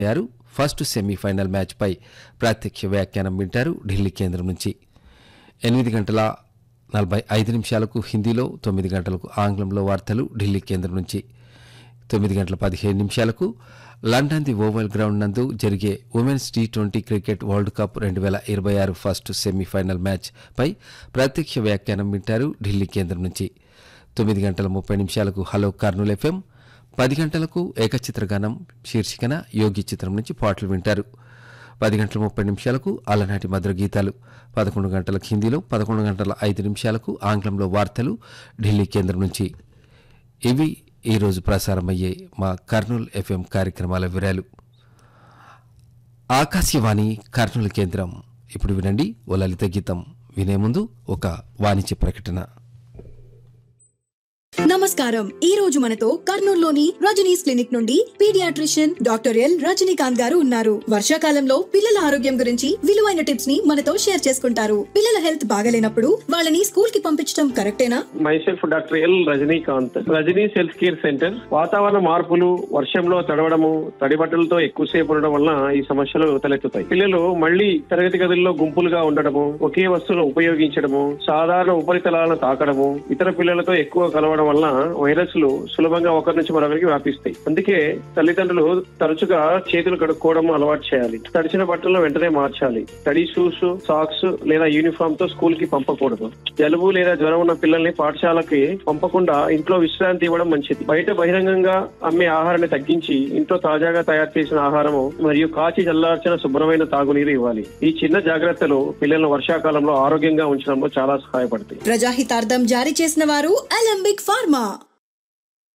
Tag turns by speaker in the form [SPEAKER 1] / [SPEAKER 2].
[SPEAKER 1] అయ్యారు first semi-final మ్యాచ్పై ప్రత్యక్ష వ్యాఖ్యానం వింటారు ఢిల్లీ కేంద్రం నుంచి ఎనిమిది గంటల నలభై ఐదు నిమిషాలకు హిందీలో తొమ్మిది గంటలకు ఆంగ్లంలో వార్తలు ఢిల్లీ కేంద్రం నుంచి తొమ్మిది గంటల పదిహేను నిమిషాలకు లండన్ ది ఓవల్ గ్రౌండ్ నందు జరిగే women's T twenty cricket world cup రెండు వేల ఇరవై ఆరు ఫస్ట్ సెమీఫైనల్ మ్యాచ్ పై ప్రత్యక్ష వ్యాఖ్యానం వింటారు ఢిల్లీ కేంద్రం నుంచి తొమ్మిది గంటల ముప్పై నిమిషాలకు హలో కర్నూలు ఎఫ్ఎం పది గంటలకు ఏకచిత్రగానం శీర్షికన యోగి చిత్రం నుంచి పాటలు వింటారు పది గంటల ముప్పై నిమిషాలకు అలనాటి మధుర గీతాలు పదకొండు గంటలకు హిందీలో పదకొండు గంటల ఐదు నిమిషాలకు ఆంగ్లంలో వార్తలు ఢిల్లీ కేంద్రం నుంచి ఇవి ఈరోజు ప్రసారమయ్యే మా కర్నూలు ఎఫ్ఎం కార్యక్రమాల వివరాలు ఆకాశవాణి కర్నూలు కేంద్రం ఇప్పుడు వినండి ఓ లలిత గీతం వినే ముందు ఒక వాణిజ్య ప్రకటన
[SPEAKER 2] నమస్కారం ఈ రోజు మనతో కర్నూలులోని రజనీస్ క్లినిక్ నుండి paediatrician doctor L Rajinikanth garu ఉన్నారు వర్షాకాలంలో పిల్లల ఆరోగ్యం గురించి విలువైన టిప్స్ ని మనతో షేర్ చేసుకుంటారు పిల్లల హెల్త్ బాగలేనప్పుడు వాళ్ళని స్కూల్ కి పంపించడం కరెక్టేనా
[SPEAKER 3] myself doctor L Rajinikanth Rajini's health care centre వాతావరణ మార్పులు వర్షంలో తడవడము తడి బట్టలతో ఎక్కువసేపు ఉండడం వలన ఈ సమస్యలు తలెత్తుతాయి పిల్లలు మళ్ళీ తరగతి గదుల్లో గుంపులుగా ఉండడము ఒకే వస్తువును ఉపయోగించడము సాధారణ ఉపరితలాలను తాకడము ఇతర పిల్లలతో ఎక్కువ కలవడం వలన వైరస్లు సులభంగా ఒకరి నుంచి మరొకరికి వ్యాపిస్తాయి అందుకే తల్లిదండ్రులు తరచుగా చేతులు కడుక్కోవడం అలవాటు చేయాలి తడిచిన బట్టలను వెంటనే మార్చాలి తడి షూస్ సాక్స్ లేదా యూనిఫామ్ తో స్కూల్ కి పంపకూడదు జలుబు లేదా జ్వరం ఉన్న పిల్లల్ని పాఠశాలకి పంపకుండా ఇంట్లో విశ్రాంతి ఇవ్వడం మంచిది బయట బహిరంగంగా అమ్మే ఆహారాన్ని తగ్గించి ఇంట్లో తాజాగా తయారు చేసిన ఆహారము మరియు కాచి చల్లార్చిన శుభ్రమైన తాగునీరు ఇవ్వాలి ఈ చిన్న జాగ్రత్తలు పిల్లలను వర్షాకాలంలో ఆరోగ్యంగా ఉంచడంలో చాలా సహాయపడతాయి
[SPEAKER 2] ప్రజాహితార్థం జారీ చేసిన వారు అలంబిక్ ఫార్మా